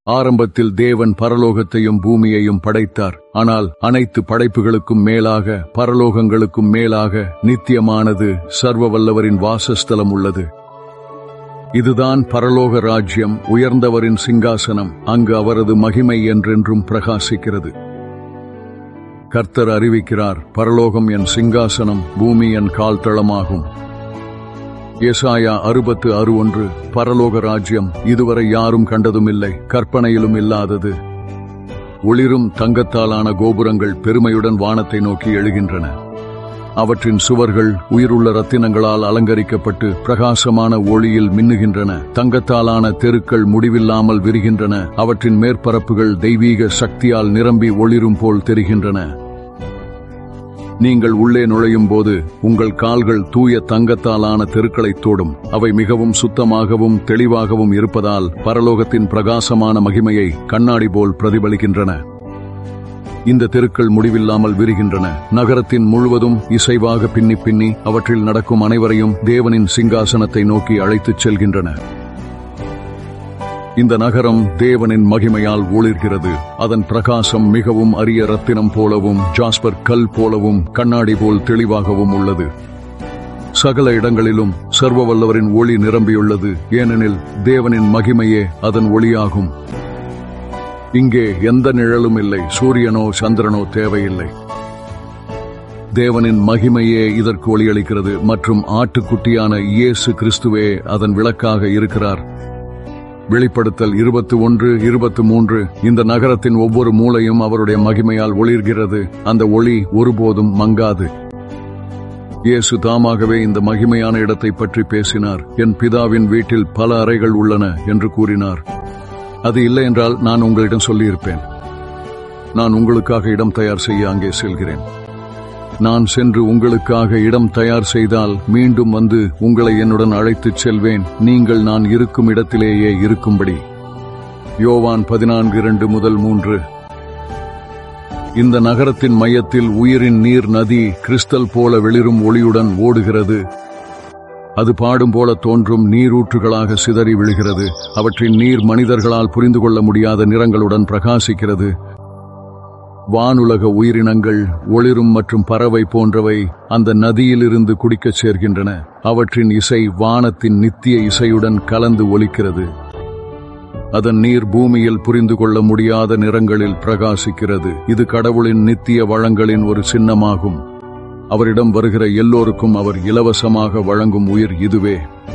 ஆரம்பத்தில் தேவன் பரலோகத்தையும் பூமியையும் படைத்தார் ஆனால் அனைத்து படைப்புகளுக்கும் மேலாக பரலோகங்களுக்கும் மேலாக நித்தியமானது சர்வ வல்லவரின் வாசஸ்தலம் உள்ளது இதுதான் பரலோக ராஜ்யம் உயர்ந்தவரின் சிங்காசனம் அங்கு அவரது மகிமை என்றென்றும் பிரகாசிக்கிறது கர்த்தர் அறிவிக்கிறார் பரலோகம் என் சிங்காசனம் பூமி என் கால் தளமாகும் ஏசாயா அறுபத்து அறு ஒன்று பரலோக ராஜ்யம் இதுவரை யாரும் கண்டதும் இல்லை கற்பனையிலும் இல்லாதது ஒளிரும் தங்கத்தாலான கோபுரங்கள் பெருமையுடன் வானத்தை நோக்கி எழுகின்றன அவற்றின் சுவர்கள் உயிருள்ள ரத்தினங்களால் அலங்கரிக்கப்பட்டு பிரகாசமான ஒளியில் மின்னுகின்றன தங்கத்தாலான தெருக்கள் முடிவில்லாமல் விரிகின்றன அவற்றின் மேற்பரப்புகள் தெய்வீக சக்தியால் நிரம்பி ஒளிரும் போல் தெரிகின்றன நீங்கள் உள்ளே நுழையும் போது உங்கள் கால்கள் தூய தங்கத்தாலான தெருக்களைத் தோடும் அவை மிகவும் சுத்தமாகவும் தெளிவாகவும் இருப்பதால் பரலோகத்தின் பிரகாசமான மகிமையை கண்ணாடி போல் பிரதிபலிக்கின்றன இந்த தெருக்கள் முடிவில்லாமல் விரிகின்றன நகரத்தின் முழுவதும் இசைவாக பின்னி பின்னி அவற்றில் நடக்கும் அனைவரையும் தேவனின் சிங்காசனத்தை நோக்கி அழைத்துச் செல்கின்றன இந்த நகரம் தேவனின் மகிமையால் ஒளிர்கிறது அதன் பிரகாசம் மிகவும் அரிய ரத்தினம் போலவும் ஜாஸ்பர் கல் போலவும் கண்ணாடி போல் தெளிவாகவும் உள்ளது சகல இடங்களிலும் சர்வ வல்லவரின் ஒளி நிரம்பியுள்ளது ஏனெனில் தேவனின் மகிமையே அதன் ஒளியாகும் இங்கே எந்த நிழலும் இல்லை சூரியனோ சந்திரனோ தேவையில்லை தேவனின் மகிமையே இதற்கு ஒளியளிக்கிறது மற்றும் ஆட்டுக்குட்டியான இயேசு கிறிஸ்துவே அதன் விளக்காக இருக்கிறார் வெளிப்படுத்தல் இருபத்தி ஒன்று இருபத்தி மூன்று இந்த நகரத்தின் ஒவ்வொரு மூலையும் அவருடைய மகிமையால் ஒளிர்கிறது அந்த ஒளி ஒருபோதும் மங்காது இயேசு தாமாகவே இந்த மகிமையான இடத்தை பற்றி பேசினார் என் பிதாவின் வீட்டில் பல அறைகள் உள்ளன என்று கூறினார் அது இல்லை என்றால் நான் உங்களிடம் சொல்லியிருப்பேன் நான் உங்களுக்காக இடம் தயார் செய்ய அங்கே செல்கிறேன் நான் சென்று உங்களுக்காக இடம் தயார் செய்தால் மீண்டும் வந்து உங்களை என்னுடன் அழைத்துச் செல்வேன் நீங்கள் நான் இருக்கும் இடத்திலேயே இருக்கும்படி யோவான் பதினான்கு இரண்டு முதல் மூன்று இந்த நகரத்தின் மையத்தில் உயிரின் நீர் நதி கிறிஸ்டல் போல வெளிரும் ஒளியுடன் ஓடுகிறது அது பாடும் போல தோன்றும் நீரூற்றுகளாக சிதறி விழுகிறது அவற்றின் நீர் மனிதர்களால் புரிந்து கொள்ள முடியாத நிறங்களுடன் பிரகாசிக்கிறது வானுலக உயிரினங்கள் ஒளிரும் மற்றும் பறவை போன்றவை அந்த நதியிலிருந்து குடிக்கச் சேர்கின்றன அவற்றின் இசை வானத்தின் நித்திய இசையுடன் கலந்து ஒலிக்கிறது அதன் நீர் பூமியில் புரிந்து கொள்ள முடியாத நிறங்களில் பிரகாசிக்கிறது இது கடவுளின் நித்திய வளங்களின் ஒரு சின்னமாகும் அவரிடம் வருகிற எல்லோருக்கும் அவர் இலவசமாக வழங்கும் உயிர் இதுவே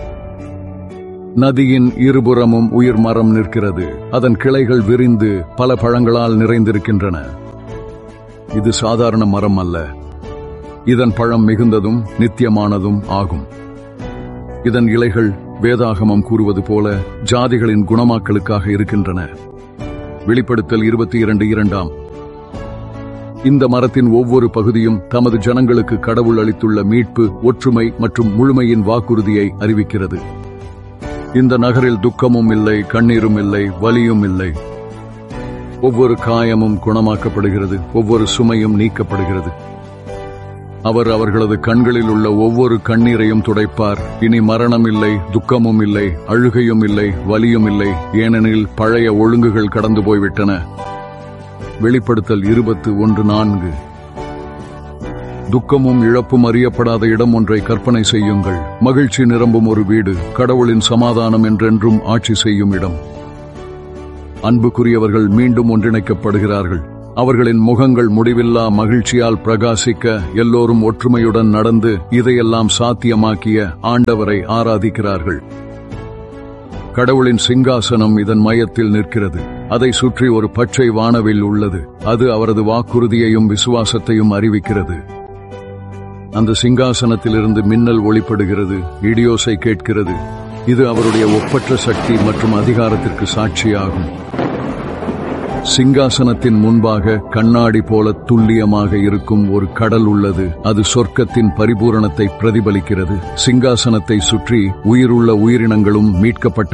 நதியின் இருபுறமும் உயிர் மரம் நிற்கிறது அதன் கிளைகள் விரிந்து பல பழங்களால் நிறைந்திருக்கின்றன இது சாதாரண மரம் அல்ல இதன் பழம் மிகுந்ததும் நித்தியமானதும் ஆகும் இதன் இலைகள் வேதாகமம் கூறுவது போல ஜாதிகளின் குணமாக்கலுக்காக இருக்கின்றன வெளிப்படுத்தல் இருபத்தி இரண்டு இரண்டாம் இந்த மரத்தின் ஒவ்வொரு பகுதியும் தமது ஜனங்களுக்கு கடவுள் அளித்துள்ள மீட்பு ஒற்றுமை மற்றும் முழுமையின் வாக்குறுதியை அறிவிக்கிறது இந்த நகரில் துக்கமும் இல்லை கண்ணீரும் இல்லை வலியும் இல்லை ஒவ்வொரு காயமும் குணமாக்கப்படுகிறது ஒவ்வொரு சுமையும் நீக்கப்படுகிறது அவர் அவர்களது கண்களில் உள்ள ஒவ்வொரு கண்ணீரையும் துடைப்பார் இனி மரணம் இல்லை துக்கமும் இல்லை அழுகையும் இல்லை வலியும் இல்லை ஏனெனில் பழைய ஒழுங்குகள் கடந்து போய்விட்டன வெளிப்படுத்தல் இருபத்து ஒன்று நான்கு துக்கமும் இழப்பும் அறியப்படாத இடம் ஒன்றை கற்பனை செய்யுங்கள் மகிழ்ச்சி நிரம்பும் ஒரு வீடு கடவுளின் சமாதானம் என்றென்றும் ஆட்சி செய்யும் இடம் அன்புக்குரியவர்கள் மீண்டும் ஒன்றிணைக்கப்படுகிறார்கள் அவர்களின் முகங்கள் முடிவில்லா மகிழ்ச்சியால் பிரகாசிக்க எல்லோரும் ஒற்றுமையுடன் நடந்து இதையெல்லாம் சாத்தியமாக்கிய ஆண்டவரை ஆராதிக்கிறார்கள் கடவுளின் சிங்காசனம் இதன் மையத்தில் நிற்கிறது அதை சுற்றி ஒரு பச்சை வானவில் உள்ளது அது அவரது வாக்குறுதியையும் விசுவாசத்தையும் அறிவிக்கிறது அந்த சிங்காசனத்திலிருந்து மின்னல் ஒளிப்படுகிறது இடியோசை கேட்கிறது இது அவருடைய ஒப்பற்ற சக்தி மற்றும் அதிகாரத்திற்கு சாட்சியாகும் சிங்காசனத்தின் முன்பாக கண்ணாடி போல துல்லியமாக இருக்கும் ஒரு கடல் உள்ளது அது சொர்க்கத்தின் பரிபூரணத்தை பிரதிபலிக்கிறது சிங்காசனத்தை சுற்றி உயிருள்ள உயிரினங்களும் மீட்கப்பட்ட